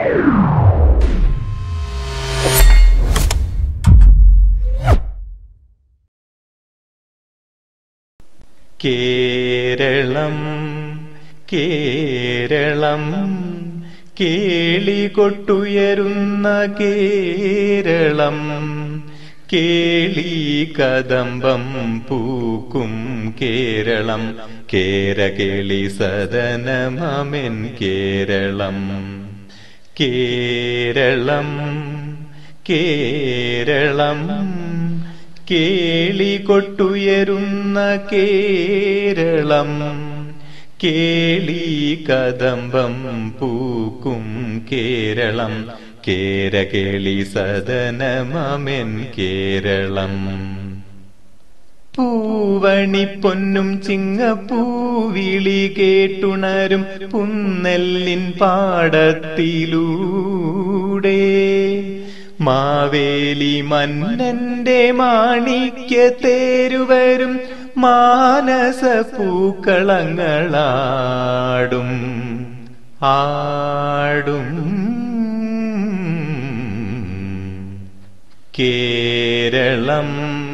കേരളം കേരളം കേളി കൊട്ടുയരുന്ന കേരളം കേളി കദംബം പൂക്കും കേരളം കേരകേളി സദനമമെൻ കേരളം കേരളം കേരളം കേളി കൊട്ടുയരുന്ന കേരളം കേളി കദംബം പൂക്കും കേരളം കേരകേളി സദനമമെൻ കേരളം പൂവണി പൊന്നും ചിങ്ങപ്പൂവിളി കേട്ടുണരും പുന്നെല്ലിൻ പാടത്തിലൂടെ മാവേലി മന്നന്റെ മാണിക്യ തേരുവരും മാനസ പൂക്കളങ്ങളാടും ആടും കേരളം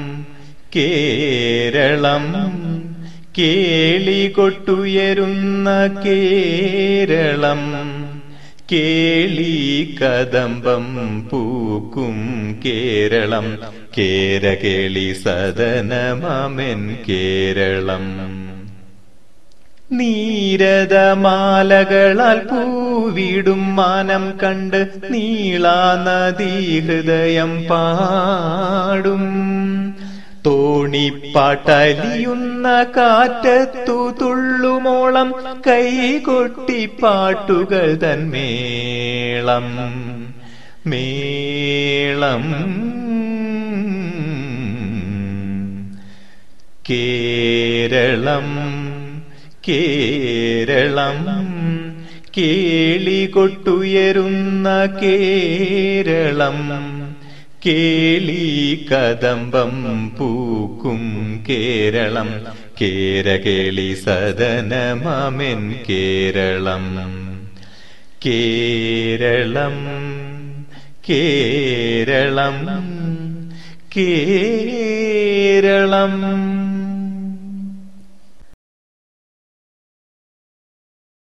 കേരളം കേളി കൊട്ടുയരുന്ന കേരളം കേളി കദംബം പൂക്കും കേരളം കേരകേളി സദനമമെൻ കേരളം നീരതമാലകളാൽ പൂവിടും മാനം കണ്ട് നീളാ നദീ ഹൃദയം പാടും തോണിപ്പാട്ടലിയുന്ന കാറ്റത്തു തുള്ളുമോളം കൈകൊട്ടി പാട്ടുകൾ തന്മേളം മേളം കേരളം കേരളം കേളി കൊട്ടുയരുന്ന കേരളം കേളി കദംബം പൂക്കും കേരളം കേരകേളി സദനമമെൻ കേരളം കേരളം കേരളം കേരളം